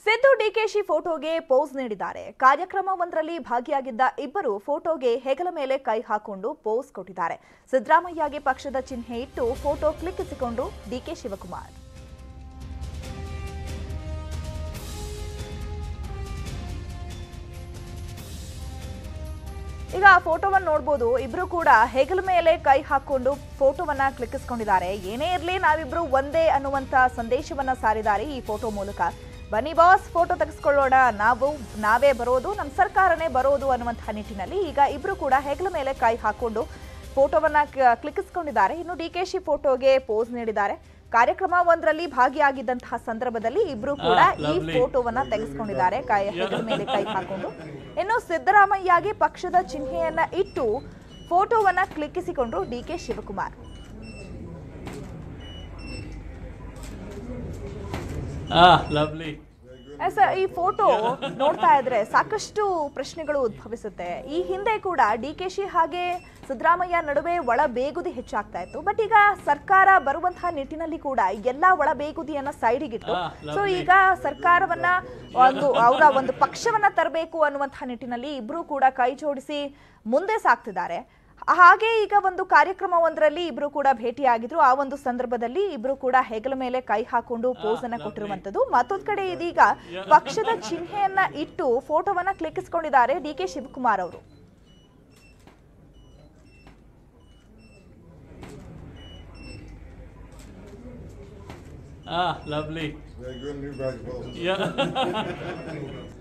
ಸಿದ್ದು ಡಿಕೆಶಿ ಫೋಟೋಗೆ ಪೋಸ್ ನೀಡಿದ್ದಾರೆ ಕಾರ್ಯಕ್ರಮವೊಂದರಲ್ಲಿ ಭಾಗಿಯಾಗಿದ್ದ ಇಬ್ಬರು ಫೋಟೋಗೆ ಹೆಗಲ ಮೇಲೆ ಕೈ ಹಾಕೊಂಡು ಪೋಸ್ ಕೊಟ್ಟಿದ್ದಾರೆ ಸಿದ್ದರಾಮಯ್ಯಗೆ ಪಕ್ಷದ ಚಿಹ್ನೆ ಇಟ್ಟು ಫೋಟೋ ಕ್ಲಿಕ್ಕಿಸಿಕೊಂಡ್ರು ಡಿಕೆ ಶಿವಕುಮಾರ್ ಈಗ ಆ ಫೋಟೋವನ್ನು ನೋಡ್ಬೋದು ಇಬ್ರು ಕೂಡ ಹೆಗಲ ಮೇಲೆ ಕೈ ಹಾಕೊಂಡು ಫೋಟೋವನ್ನ ಕ್ಲಿಕ್ಕಿಸ್ಕೊಂಡಿದ್ದಾರೆ ಏನೇ ಇರಲಿ ನಾವಿಬ್ರು ಒಂದೇ ಅನ್ನುವಂತ ಸಂದೇಶವನ್ನ ಸಾರಿದ್ದಾರೆ ಈ ಫೋಟೋ ಮೂಲಕ ಬನ್ನಿ ಬಾಸ್ ಫೋಟೋ ತೆಗೆಸ್ಕೊಳ್ಳೋಣ ನಾವು ನಾವೇ ಬರೋದು ನಮ್ಮ ಸರ್ಕಾರನೇ ಬರೋದು ಅನ್ನುವಂತಹ ನಿಟ್ಟಿನಲ್ಲಿ ಈಗ ಇಬ್ರು ಕೂಡ ಹೆಗಲ ಮೇಲೆ ಕೈ ಹಾಕೊಂಡು ಫೋಟೋವನ್ನ ಕ- ಕ್ಲಿಕ್ಕಿಸ್ಕೊಂಡಿದ್ದಾರೆ ಇನ್ನು ಡಿ ಕೆ ಶಿ ಫೋಟೋಗೆ ಪೋಸ್ ನೀಡಿದ್ದಾರೆ ಕಾರ್ಯಕ್ರಮ ಒಂದರಲ್ಲಿ ಭಾಗಿಯಾಗಿದ್ದಂತಹ ಸಂದರ್ಭದಲ್ಲಿ ಇಬ್ರು ಕೂಡ Ah, ಈ lovely. ಫೋಟೋವನ್ನ ತೆಗೆಸ್ಕೊಂಡಿದ್ದಾರೆ ಕೈ ಹೆಗಲ ಮೇಲೆ ಕೈ ಹಾಕೊಂಡು ಇನ್ನು ಸಿದ್ದರಾಮಯ್ಯಗೆ ಪಕ್ಷದ ಚಿಹ್ನೆಯನ್ನ ಇಟ್ಟು ಫೋಟೋವನ್ನ ಕ್ಲಿಕ್ಕಿಸಿಕೊಂಡ್ರು D K Shivakumar Ah, lovely. Yes, ಈ ಫೋಟೋ ನೋಡ್ತಾ ಇದ್ರೆ ಸಾಕಷ್ಟು ಪ್ರಶ್ನೆಗಳು ಉದ್ಭವಿಸುತ್ತೆ ಈ ಹಿಂದೆ ಕೂಡ ಡಿ ಕೆ ಶಿ ಹಾಗೆ ಸಿದ್ದರಾಮಯ್ಯ ನಡುವೆ ಒಳ ಬೇಗುದಿ ಹೆಚ್ಚಾಗ್ತಾ ಇತ್ತು ಬಟ್ ಈಗ ಸರ್ಕಾರ ಬರುವಂತಹ ನಿಟ್ಟಿನಲ್ಲಿ ಕೂಡ ಎಲ್ಲಾ ಒಳ ಬೇಗುದಿಯನ್ನ ಸೈಡಿಗಿಟ್ಟು Ah, ಸೊ lovely. ಈಗ ಸರ್ಕಾರವನ್ನ ಒಂದು ಅವರ ಒಂದು ಪಕ್ಷವನ್ನ ತರಬೇಕು ಅನ್ನುವಂತಹ ನಿಟ್ಟಿನಲ್ಲಿ ಇಬ್ರು ಕೂಡ ಕೈ ಜೋಡಿಸಿ ಮುಂದೆ ಸಾಗ್ತಿದ್ದಾರೆ ಹಾಗೆ ಈಗ ಒಂದು ಕಾರ್ಯಕ್ರಮವೊಂದರಲ್ಲಿ ಇಬ್ರು ಕೂಡ ಭೇಟಿಯಾಗಿದ್ರು ಆ ಒಂದು ಸಂದರ್ಭದಲ್ಲಿ ಇಬ್ರು ಕೂಡ ಹೆಗಲ ಮೇಲೆ ಕೈ ಹಾಕೊಂಡು ಪೋಸ್ ಅನ್ನ lovely. ಕೊಟ್ಟಿರುವಂತದ್ದು ಮತ್ತೊಂದ್ ಕಡೆ ಇದೀಗ ಪಕ್ಷದ ಚಿಹ್ನೆಯನ್ನ ಇಟ್ಟು ಫೋಟೋವನ್ನ ಕ್ಲಿಕ್ಕಿಸ್ಕೊಂಡಿದ್ದಾರೆ ಡಿ ಕೆ ಶಿವಕುಮಾರ್ ಅವರು Ah, lovely. Very good new basketball. Yeah.